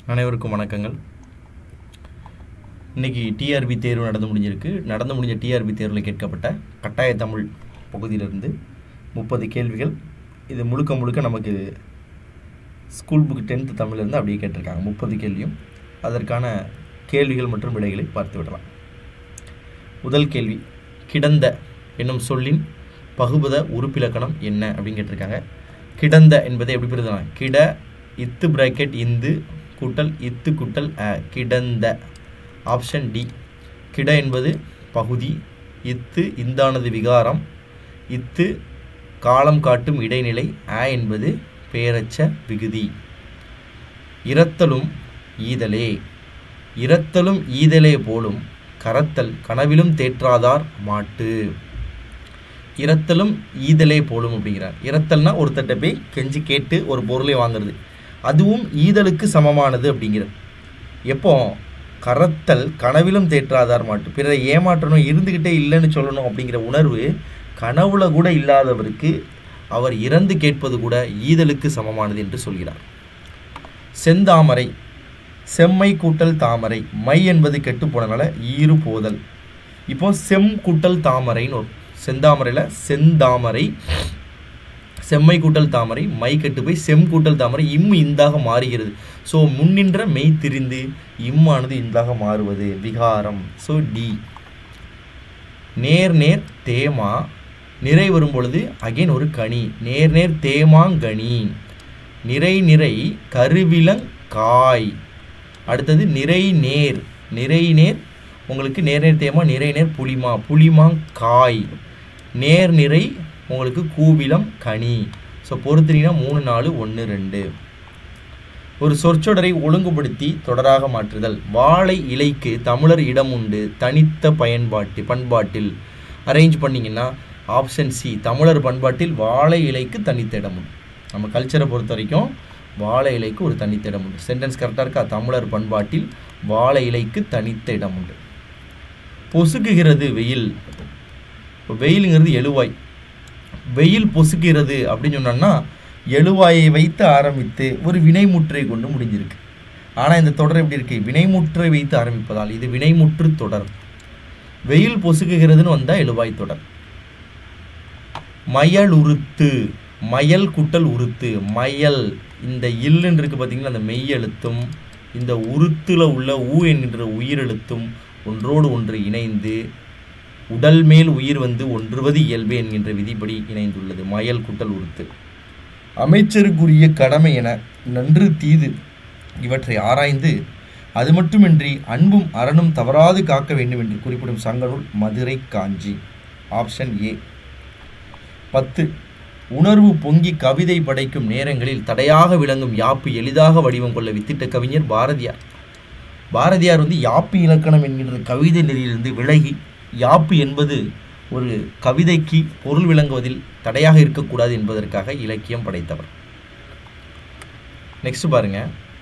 அனைவருக்கும் வணக்கங்கள் இன்னைக்கு டிஆர்பி தேர்வு நடந்து முடிஞ்சிருக்கு நடந்து முடிஞ்ச டிஆர்பி தேர்வில் கேட்கப்பட்ட கட்டாய தமிழ் பகுதியிலிருந்து முப்பது கேள்விகள் இது முழுக்க முழுக்க நமக்கு ஸ்கூல் புக் டென்த்து தமிழ்லேருந்து அப்படியே கேட்டிருக்காங்க முப்பது கேள்வியும் அதற்கான கேள்விகள் மற்றும் விடைகளை பார்த்து விடலாம் முதல் கேள்வி கிடந்த என்னும் சொல்லின் பகுபத உறுப்பிலக்கணம் என்ன அப்படின்னு கேட்டிருக்காங்க கிடந்த என்பதை எப்படி பிரிதலாம் கிட இத்து பிராக்கெட் இந்து கூட்டல் இத்து கூட்டல் அ கிடந்த ஆப்ஷன் டி கிட என்பது பகுதி இத்து இந்தானது விகாரம் இத்து காலம் காட்டும் இடைநிலை அ என்பது பெயரச்ச விகுதி இரத்தலும் ஈதலே இரத்தலும் ஈதலே போலும் கரத்தல் கனவிலும் தேற்றாதார் மாட்டு இரத்தலும் ஈதலே போலும் அப்படிங்கிறார் இரத்தல்னா ஒருத்தட்ட போய் கெஞ்சி கேட்டு ஒரு பொருளை வாங்குறது அதுவும் ஈதலுக்கு சமமானது அப்படிங்கிறது எப்போ கரத்தல் கனவிலும் தேற்றாதார் மாட்டு பிறரை ஏமாற்றணும் இருந்துக்கிட்டே இல்லைன்னு சொல்லணும் அப்படிங்கிற உணர்வு கனவுல கூட இல்லாதவருக்கு அவர் இறந்து கேட்பது கூட ஈதலுக்கு சமமானது என்று சொல்கிறார் செந்தாமரை செம்மை கூட்டல் தாமரை மை என்பது கெட்டு போனனால ஈறு போதல் இப்போ செம் கூட்டல் தாமரைன்னு வரும் செந்தாமரையில் செந்தாமரை செம்மை கூட்டல் தாமரை மை கெட்டு போய் செம் கூட்டல் தாமரை இம் இந்தாக மாறுகிறது ஸோ முன்னின்ற மெய் திரிந்து இம்மானது இந்தாக மாறுவது விகாரம் ஸோ டி நேர் நேர் தேமா நிறை வரும் பொழுது அகைன் ஒரு கனி நேர் நேர் தேமாங்கனி நிறை நிறை கருவிலங்காய் அடுத்தது நிறை நேர் நிறை நேர் உங்களுக்கு நேர் நேர் தேமா நிறை நேர் புளிமா புளிமாங்காய் நேர் நிறை உங்களுக்கு கூவிலம் கனி ஸோ பொறுத்துனீங்கன்னா மூணு நாலு ஒன்று ரெண்டு ஒரு சொற்சொடரை ஒழுங்குபடுத்தி தொடராக மாற்றுதல் வாழை இலைக்கு தமிழர் இடம் உண்டு தனித்த பயன்பாட்டு பண்பாட்டில் அரேஞ்ச் பண்ணிங்கன்னா ஆப்ஷன் சி தமிழர் பண்பாட்டில் வாழை இலைக்கு தனித்த இடம் உண்டு நம்ம கல்ச்சரை பொறுத்த வரைக்கும் வாழை இலைக்கு ஒரு தனித்த இடம் உண்டு சென்டென்ஸ் கரெக்டாக இருக்கா தமிழர் பண்பாட்டில் வாழை இலைக்கு தனித்த இடம் உண்டு பொசுக்குகிறது வெயில் இப்போ வெயிலுங்கிறது எழுவாய் வெயில் பொசுக்கிறது அப்படின்னு சொன்னோம்னா எழுவாயை வைத்து ஆரம்பித்து ஒரு வினைமுற்றை கொண்டு முடிஞ்சிருக்கு ஆனால் இந்த தொடர் எப்படி இருக்கு வினைமுற்றை வைத்து ஆரம்பிப்பதால் இது வினைமுற்று தொடர் வெயில் பொசுக்குகிறதுன்னு வந்தால் எழுவாய் தொடர் மயல் உருத்து மயல் குட்டல் உருத்து மயல் இந்த இல்லுன்னு இருக்கு பார்த்தீங்களா அந்த மெய் எழுத்தும் இந்த உருத்துல உள்ள ஊ என்கின்ற உயிரெழுத்தும் ஒன்றோடு ஒன்று இணைந்து உடல் மேல் உயிர் வந்து ஒன்றுவது இயல்பு என்கின்ற விதிப்படி இணைந்துள்ளது மயல் குட்டல் உருத்து அமைச்சருக்குரிய கடமை என நன்று தீது இவற்றை ஆராய்ந்து அது மட்டுமின்றி அன்பும் அறனும் தவறாது காக்க வேண்டும் என்று குறிப்பிடும் சங்கநூல் மதுரை காஞ்சி ஆப்ஷன் ஏ பத்து உணர்வு பொங்கி கவிதை படைக்கும் நேரங்களில் தடையாக விளங்கும் யாப்பு எளிதாக வடிவம் கொள்ள வித்திட்ட கவிஞர் பாரதியார் பாரதியார் வந்து யாப்பு இலக்கணம் என்கின்ற கவிதை நெறியிலிருந்து விலகி யாப்பு என்பது ஒரு கவிதைக்கு பொருள் விளங்குவதில் தடையாக இருக்கக்கூடாது என்பதற்காக இலக்கியம் படைத்தவர் நெக்ஸ்ட் பாருங்க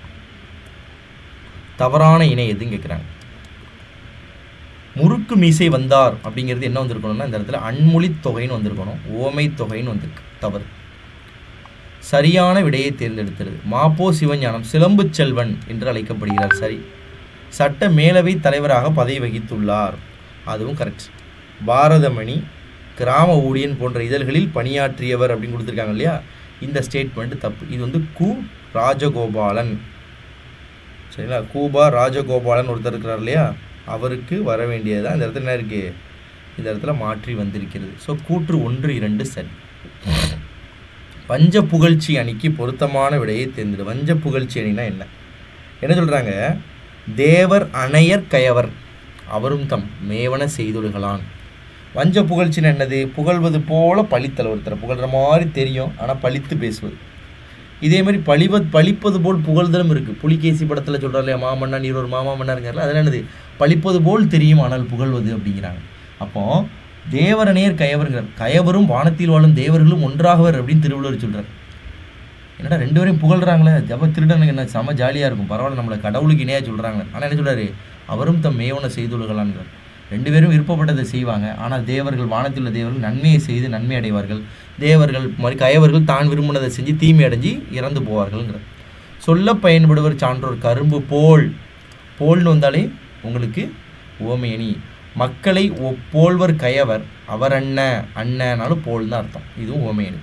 தவறான இணை எதுன்னு கேட்குறாங்க முறுக்கு மீசை வந்தார் அப்படிங்கிறது என்ன வந்திருக்கணும்னா இந்த இடத்துல அன்மொழி தொகைன்னு வந்திருக்கணும் ஓமை தொகைன்னு வந்திருக்கு தவறு சரியான விடையை தேர்ந்தெடுத்தது மாப்போ சிவஞானம் சிலம்பு செல்வன் என்று அழைக்கப்படுகிறார் சரி சட்ட மேலவை தலைவராக பதவி வகித்துள்ளார் அதுவும் கரெக்ட் பாரதமணி கிராம ஊழியன் போன்ற இதழ்களில் பணியாற்றியவர் அப்படின்னு கொடுத்துருக்காங்க இல்லையா இந்த ஸ்டேட்மெண்ட் தப்பு இது வந்து கு ராஜகோபாலன் சரிங்களா கூபா ராஜகோபாலன் ஒருத்தர் இருக்கிறார் இல்லையா அவருக்கு வர வேண்டியது இந்த இடத்துல என்ன இருக்குது இந்த இடத்துல மாற்றி வந்திருக்கிறது ஸோ கூற்று ஒன்று இரண்டு சரி வஞ்ச புகழ்ச்சி அணிக்கு பொருத்தமான விடையை தேர்ந்தெடு வஞ்ச புகழ்ச்சி அணினா என்ன என்ன சொல்கிறாங்க தேவர் அணையர் கயவர் அவரும் தம் மேவன செய்தொழுகலான் வஞ்ச புகழ்ச்சின்னு என்னது புகழ்வது போல பழித்தல் ஒருத்தரை புகழ்கிற மாதிரி தெரியும் ஆனால் பழித்து பேசுவது இதே மாதிரி பழிவ பழிப்பது போல் புகழ்தலும் இருக்குது புலிகேசி படத்தில் சொல்கிறார் இல்லையா மாமன்னா நீர் ஒரு மாமா மன்னருங்கிறல அதெல்லாம் என்னது பழிப்பது போல் தெரியும் ஆனால் புகழ்வது அப்படிங்கிறாங்க அப்போ தேவரநேர் கயவருங்கிறார் கயவரும் வானத்தில் வாழும் தேவர்களும் ஒன்றாகவர் அப்படின்னு திருவள்ளுவர் சொல்கிறார் என்னடா ரெண்டு பேரையும் புகழ்றாங்களே ஜப திருடனுக்கு என்ன செம ஜாலியாக இருக்கும் பரவாயில்ல நம்மளை கடவுளுக்கு இணையாக சொல்கிறாங்க ஆனால் என்ன சொல்கிறாரு அவரும் தம் மேவன செய்துள்ளகலான்கிறார் ரெண்டு பேரும் விருப்பப்பட்டதை செய்வாங்க ஆனால் தேவர்கள் வானத்தில் உள்ள தேவர்கள் நன்மையை செய்து நன்மை அடைவார்கள் தேவர்கள் மாதிரி கயவர்கள் தான் விரும்பினதை செஞ்சு தீமை அடைஞ்சு இறந்து போவார்கள்ங்கிற சொல்ல பயன்படுவர் சான்றோர் கரும்பு போல் போல்னு வந்தாலே உங்களுக்கு ஓமேனி மக்களை ஒப்போல்வர் கயவர் அவர் அண்ண அண்ணனாலும் போல் தான் அர்த்தம் இதுவும் ஓமேனி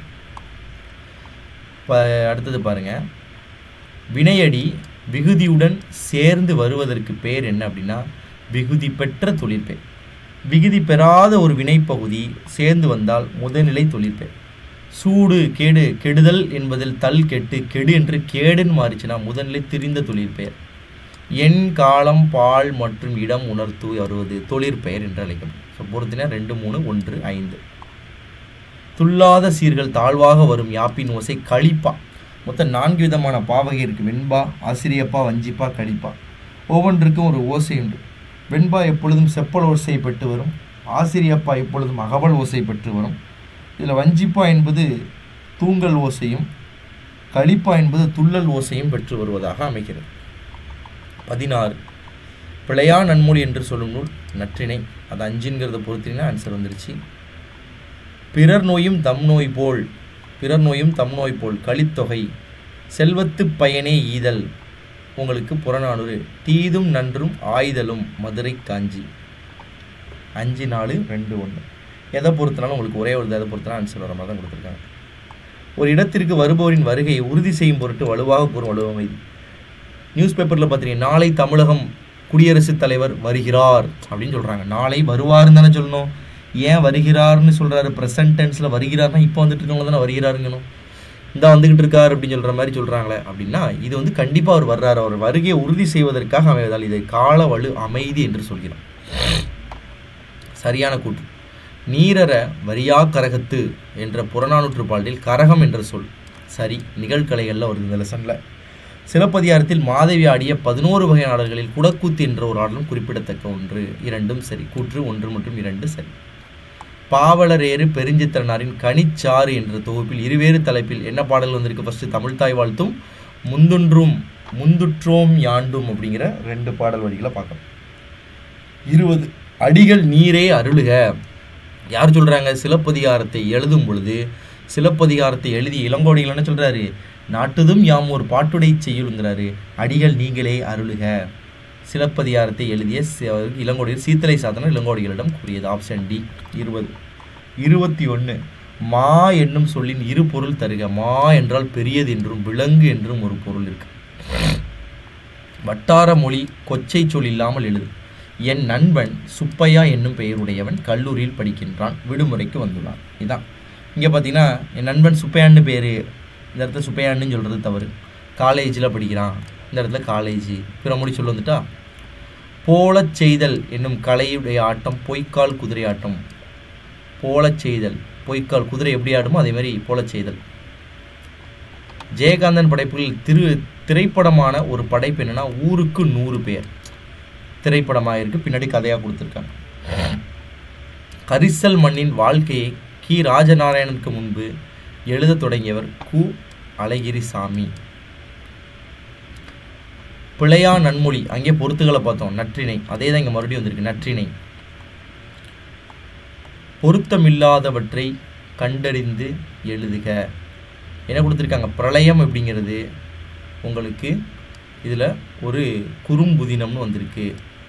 இப்போ அடுத்தது பாருங்க வினையடி விகுதியுடன் சேர்ந்து வருவதற்கு பேர் என்ன அப்படின்னா விகுதி பெற்ற தொழிற்பெயர் விகுதி பெறாத ஒரு வினைப்பகுதி சேர்ந்து வந்தால் முதல்நிலை தொழிற்பெயர் சூடு கேடு கெடுதல் என்பதில் தல் கெட்டு கெடு என்று கேடுன்னு மாறிச்சுன்னா முதல்நிலை திரிந்த தொழிற்பெயர் எண் காலம் பால் மற்றும் இடம் உணர்த்து வருவது தொழிற்பெயர் என்று அழைக்கப்படும் ஸோ பொறுத்தினா ரெண்டு மூணு ஒன்று ஐந்து துல்லாத சீர்கள் தாழ்வாக வரும் யாப்பின் ஓசை கழிப்பா மொத்தம் நான்கு விதமான பாவகை இருக்குது வெண்பா ஆசிரியப்பா வஞ்சிப்பா கழிப்பா ஒவ்வொன்றுக்கும் ஒரு ஓசை உண்டு வெண்பா எப்பொழுதும் செப்பல் ஓசை பெற்று வரும் ஆசிரியப்பா எப்பொழுதும் அகவல் ஓசை பெற்று வரும் இதில் வஞ்சிப்பா என்பது தூங்கல் ஓசையும் கழிப்பா என்பது துள்ளல் ஓசையும் பெற்று வருவதாக அமைகிறது பதினாறு பிழையா நன்மொழி என்று சொல்லும் நூல் நற்றிணை அது அஞ்சுங்கிறத பொறுத்தினா ஆன்சர் வந்துருச்சு பிறர் நோயும் தம் நோய் போல் பிறர் நோயும் தம் நோய் போல் கலித்தொகை செல்வத்து பயனே ஈதல் உங்களுக்கு புறநானூறு தீதும் நன்றும் ஆய்தலும் மதுரை காஞ்சி அஞ்சு நாலு ரெண்டு ஒன்று எதை பொறுத்தனாலும் உங்களுக்கு ஒரே ஒரு எதை பொறுத்தனா ஆன்சர் வர மாதிரி தான் கொடுத்துருக்காங்க ஒரு இடத்திற்கு வருபவரின் வருகையை உறுதி செய்யும் பொருட்டு வலுவாக கூறும் வலுவமை நியூஸ் பேப்பரில் பார்த்தீங்கன்னா நாளை தமிழகம் குடியரசுத் தலைவர் வருகிறார் அப்படின்னு சொல்கிறாங்க நாளை வருவாருன்னு தானே சொல்லணும் ஏன் வருகிறார்னு சொல்கிறாரு ப்ரெசன்ட் டென்ஸில் வருகிறார்னா இப்போ வந்துட்டு இருக்கவங்க தானே வருகிறாருங்கணும் இந்த வந்துக்கிட்டு இருக்கார் அப்படின்னு சொல்கிற மாதிரி சொல்கிறாங்களே அப்படின்னா இது வந்து கண்டிப்பாக அவர் வர்றார் அவர் வருகையை உறுதி செய்வதற்காக அமைவதால் இதை கால வலு அமைதி என்று சொல்கிறோம் சரியான கூற்று நீரற வரியா கரகத்து என்ற புறநானூற்று பாடலில் கரகம் என்ற சொல் சரி நிகழ்கலைகளில் வருது இந்த லெசனில் சிலப்பதிகாரத்தில் மாதவி ஆடிய பதினோரு வகை ஆடல்களில் குடக்கூத்து என்ற ஒரு ஆடலும் குறிப்பிடத்தக்க ஒன்று இரண்டும் சரி கூற்று ஒன்று மற்றும் இரண்டு சரி பாவலரேறு பெருஞ்சித்திரனாரின் கனிச்சாறு என்ற தொகுப்பில் இருவேறு தலைப்பில் என்ன பாடல் வந்திருக்கு ஃபர்ஸ்ட் தமிழ்தாய் வாழ்த்தும் முந்துன்றும் முந்துற்றோம் யாண்டும் அப்படிங்கிற ரெண்டு பாடல் வரிகளை பார்க்கணும் இருபது அடிகள் நீரே அருளுக யார் சொல்கிறாங்க சிலப்பதிகாரத்தை எழுதும் பொழுது சிலப்பதிகாரத்தை எழுதி இளங்கோடிகள் என்ன சொல்கிறாரு நாட்டுதும் யாம் ஒரு பாட்டுடை செய்யுங்கிறாரு அடிகள் நீங்களே அருளுக சிலப்பதிகாரத்தை எழுதிய இளங்கோடிகள் சீத்தலை சாதனம் இளங்கோடிகளிடம் கூறியது ஆப்ஷன் டி இருபது இருபத்தி ஒன்று மா என்னும் சொல்லின் இரு பொருள் தருக மா என்றால் பெரியது என்றும் விலங்கு என்றும் ஒரு பொருள் இருக்கு வட்டார மொழி கொச்சை சொல் இல்லாமல் எழுது என் நண்பன் சுப்பையா என்னும் பெயருடையவன் கல்லூரியில் படிக்கின்றான் விடுமுறைக்கு வந்துள்ளான் இதான் இங்கே பார்த்தீங்கன்னா என் நண்பன் சுப்பையான்னு பேர் இந்த இடத்துல சுப்பையான்னு சொல்கிறது தவறு காலேஜில் படிக்கிறான் இந்த இடத்துல காலேஜ் பிற மொழி சொல்ல வந்துட்டா போலச் செய்தல் என்னும் கலையுடைய ஆட்டம் பொய்க்கால் குதிரை ஆட்டம் போலச் செய்தல் பொய்க்கால் குதிரை எப்படி ஆடுமோ அதே மாதிரி போலச் செய்தல் ஜெயகாந்தன் படைப்புகளில் திரு திரைப்படமான ஒரு படைப்பு என்னன்னா ஊருக்கு நூறு பேர் திரைப்படமாக இருக்கு பின்னாடி கதையாக கொடுத்துருக்காங்க கரிசல் மண்ணின் வாழ்க்கையை கி ராஜநாராயணனுக்கு முன்பு எழுத தொடங்கியவர் கு அழகிரிசாமி பிழையா நன்மொழி அங்கே பொருத்துகளை பார்த்தோம் நற்றிணை அதே தான் இங்கே மறுபடியும் வந்திருக்கு நற்றிணை பொருத்தமில்லாதவற்றை கண்டறிந்து எழுதுக என்ன கொடுத்துருக்காங்க பிரளயம் அப்படிங்கிறது உங்களுக்கு இதில் ஒரு குறும்புதினம்னு வந்திருக்கு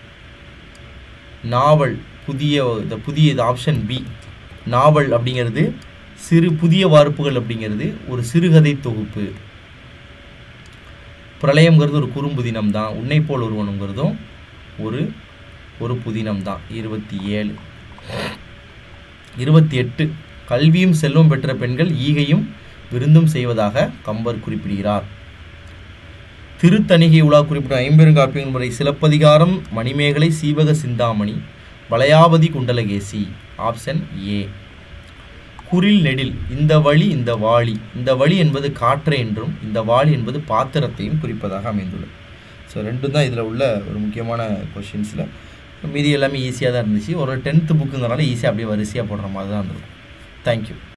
நாவல் புதிய இந்த புதிய இது ஆப்ஷன் பி நாவல் அப்படிங்கிறது சிறு புதிய வார்ப்புகள் அப்படிங்கிறது ஒரு சிறுகதை தொகுப்பு பிரளயம்ங்கிறது ஒரு குறும்புதினம் தான் உன்னை போல் ஒருவனுங்கிறதும் ஒரு ஒரு புதினம் தான் இருபத்தி ஏழு இருபத்தி எட்டு கல்வியும் செல்வம் பெற்ற பெண்கள் ஈகையும் விருந்தும் செய்வதாக கம்பர் குறிப்பிடுகிறார் திருத்தணிகை உலா குறிப்பிட்ட ஐம்பெருங்காப்பியங்கள் முறை சிலப்பதிகாரம் மணிமேகலை சீவக சிந்தாமணி வளையாபதி குண்டலகேசி ஆப்ஷன் ஏ குரில் நெடில் இந்த வழி இந்த வாளி இந்த வழி என்பது காற்றை என்றும் இந்த வாளி என்பது பாத்திரத்தையும் குறிப்பதாக அமைந்துள்ளது ஸோ ரெண்டும் தான் இதில் உள்ள ஒரு முக்கியமான கொஷின்ஸில் மீதி எல்லாமே ஈஸியாக தான் இருந்துச்சு ஒரு டென்த்து புக்குங்கிறனால ஈஸியாக அப்படியே வரிசையாக போடுற மாதிரி தான் இருந்திருக்கும் தேங்க்யூ